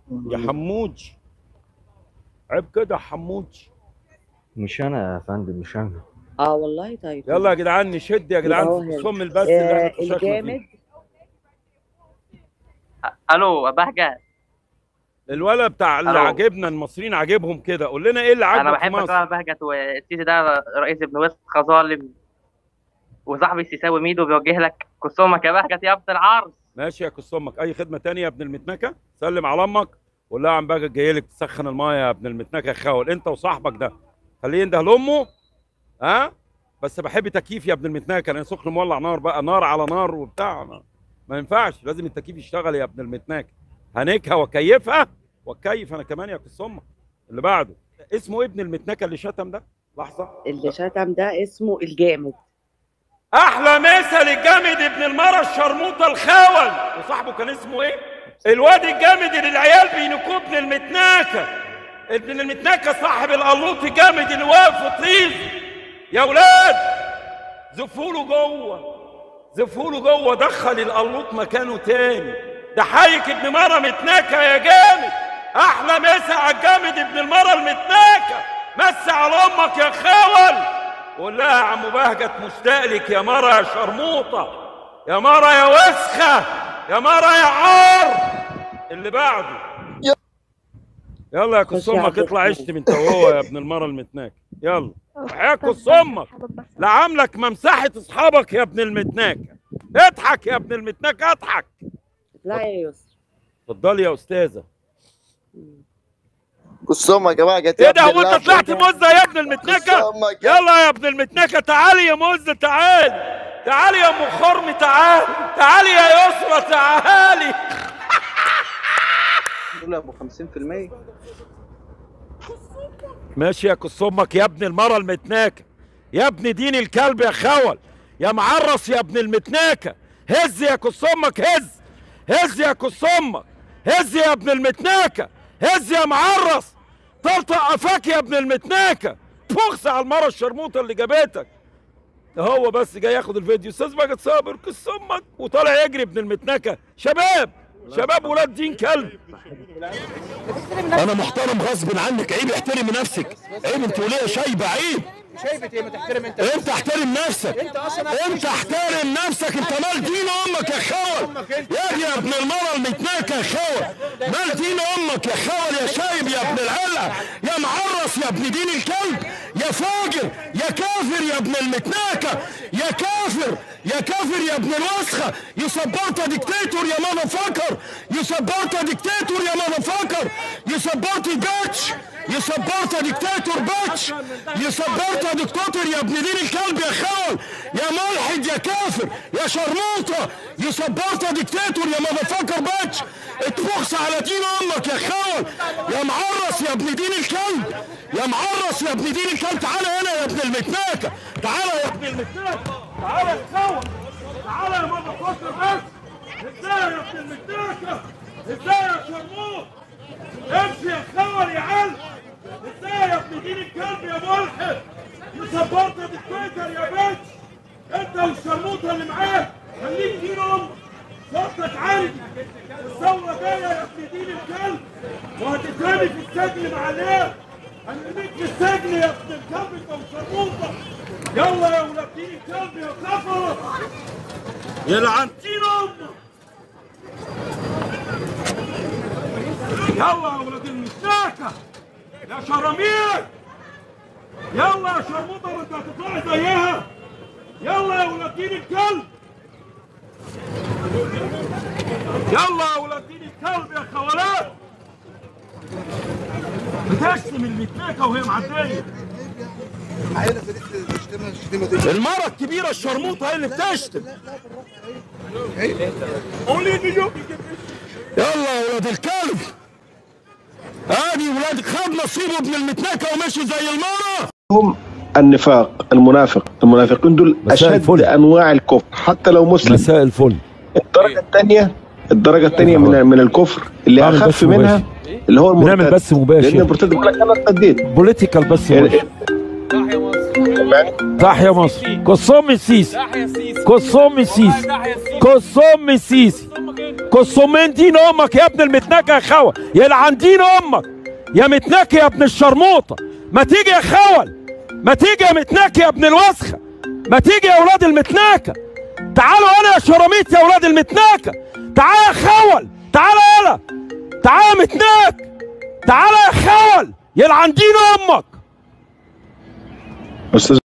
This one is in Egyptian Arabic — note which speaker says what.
Speaker 1: يا حموج عيب كده يا حموج
Speaker 2: مش انا يا فندم مش انا
Speaker 3: اه والله طيب
Speaker 1: يلا يا جدعان نشد يا جدعان
Speaker 3: يبقى هو
Speaker 1: في
Speaker 3: هنا.
Speaker 1: الصم البث اللي
Speaker 3: آه
Speaker 1: احنا اتشكنا فيه
Speaker 3: الجامد
Speaker 4: الو بهجت
Speaker 1: الولد بتاع اللي
Speaker 4: ألو.
Speaker 1: عاجبنا المصريين عاجبهم كده قول لنا ايه اللي
Speaker 4: انا
Speaker 1: عاجبك في
Speaker 4: بحبك
Speaker 1: مصر
Speaker 4: بقى بهجت والسيسي ده رئيس ابن وسخ ظالم وصاحبي السيساوي ميدو بيوجه لك كسومك يا بهجت يا ابن العرس
Speaker 1: ماشي يا كس امك اي خدمه تانية يا ابن المتنكه سلم على امك قول لها عم باجي جاي لك تسخن المايه يا ابن المتنكه يا خاول انت وصاحبك ده خليه ينده لامه ها بس بحب تكييف يا ابن المتنكه لان سخن مولع نار بقى نار على نار وبتاع ما, ما ينفعش لازم التكييف يشتغل يا ابن المتنكه هنكها وكيفها وكيف انا كمان يا كس امك اللي بعده اسمه ابن المتنكه اللي شتم ده لحظه
Speaker 3: اللي شتم ده اسمه الجامد
Speaker 1: احلى مثل الجامد ابن المره الشرموطه الخول وصاحبه كان اسمه ايه الواد الجامد اللي العيال بينكوه ابن المتناكه ابن المتناكه صاحب القلوط الجامد اللي واقف في طيز يا ولاد زفوا له جوه زفوا له جوه دخل القلوط مكانه تاني ده حايك ابن مره متناكه يا جامد احلى مسا على الجامد ابن المره المتناكه مسا على امك يا خول قول لها يا عم بهجت مشتاق لك يا مرة يا شرموطة يا مرة يا وسخة يا مرة يا عار اللي بعده يلا يا كس
Speaker 3: خش يا
Speaker 1: امك
Speaker 3: عبد
Speaker 1: اطلع
Speaker 3: الحميد.
Speaker 1: اشتم انت وهو يا ابن المرة المتناك يلا يا كس امك لعاملك ممسحة اصحابك يا ابن المتناك اضحك يا ابن المتناك اضحك
Speaker 3: لا يا يسر
Speaker 1: اتفضلي يا استاذة
Speaker 5: قصامك يا بهجت
Speaker 1: ايه ده هو انت طلعت مزة يا ابن المتناكة
Speaker 5: قصامك
Speaker 1: يلا يا ابن المتنكة تعالي يا موزة تعالي تعالي يا ام خرم تعالي تعالي يا يسرى تعالي
Speaker 6: دول ابو 50%
Speaker 1: ماشي يا كس امك يا ابن المرة المتناكة يا ابن دين الكلب يا خول يا معرس يا ابن المتناكة هز يا كس امك هز هز يا كس امك هز يا ابن المتناكة هز يا معرس طرطق قفاك يا ابن المتناكة بوخس على المرة الشرموطة اللي جابتك هو بس جاي ياخد الفيديو استاذ ماجد صابر كس امك وطالع يجري ابن المتناكة شباب شباب ولاد دين كلب
Speaker 7: انا محترم غصب عنك عيب احترمي نفسك عيب انت وليه شايبه عيب
Speaker 8: شايفة ايه ما تحترم انت
Speaker 7: انت احترم نفسك
Speaker 8: انت اصلا
Speaker 7: انت احترم نفسك انت مال دين امك يا خول يا يا ابن المرة المتناكة يا خول مال دين امك يا خول يا شايب يا ابن العلة يا معرس يا ابن دين الكلب يا فاجر يا كافر يا ابن المتناكة يا كافر يا كافر يا ابن الوسخة يو سبورت ديكتاتور يا ماما فكر يو سبورت ديكتاتور يا ماما فكر يو سبورت باتش يو سبورت ديكتاتور باتش يو سبورت ديكتاتور يا ابن دين الكلب يا خول يا ملحد يا كافر يا شرموطة يو سبورت ديكتاتور يا ماما فكر باتش اتبخس على دين امك يا خول يا معرس يا ابن دين الكلب يا معرس يا ابن دين الكلب تعالى هنا يا ابن المتناكة تعالى يا ابن المتناكة
Speaker 1: تعالى يا خول تعالى يا ماما فكر بس ازاي يا ابن المتناكة ازاي يا شرموط امشي يا خول يا علم ازاي يا ابن دين الكلب يا ملحد يسبورت ديكتاتور يا بنت انت والشرموطه اللي معاك خليك دين امك صوتك عندي الثوره جايه يا ابن دين الكلب وهتترمي في السجن مع الناس هنرميك في السجن يا ابن الكلب انت والشرموطه يلا يا ولاد دين الكلب يا كفر يلعن دين امك يلا يا ولاد المشاكة يا شرامير يلا يا شرموطة ما انت هتطلعي زيها يلا يا ولاد دين الكلب يلا يا ولاد دين الكلب يا خوالات بتشتم المتناكة وهي معدية المرة الكبيرة الشرموطة هي اللي بتشتم قولي نجوم
Speaker 7: يلا يا ولاد الكلب ادي ولاد خد نصيبه ابن المتناكة ومشي زي المرة
Speaker 5: هم النفاق المنافق المنافقين دول
Speaker 1: مساء
Speaker 5: اشد
Speaker 1: الفل.
Speaker 5: انواع الكفر حتى لو مسلم
Speaker 1: مساء الفل
Speaker 5: الدرجه الثانيه الدرجه الثانيه من من الكفر اللي
Speaker 1: بعمل
Speaker 5: اخف
Speaker 1: بث
Speaker 5: منها
Speaker 1: مباشر.
Speaker 5: اللي هو
Speaker 1: بنعمل
Speaker 5: المرتد
Speaker 1: بث مباشر.
Speaker 5: لان المرتد بيقول لك انا ارتديت
Speaker 1: بوليتيكال بس
Speaker 5: يعني
Speaker 1: تحيا مصر كصوم السيسي كصوم السيسي كصوم السيسي كصومين دين امك يا ابن المتناكه يا خول يلعن دين امك يا متناكه يا ابن الشرموطه ما تيجي يا خول ما تيجي يا متناكه يا ابن الوسخه ما تيجي يا اولاد المتناكه تعالوا انا يا شراميط يا اولاد المتناكه تعال يا خول تعال يلا تعال يا متناك تعال يا خول يلعن دين امك
Speaker 5: استاذ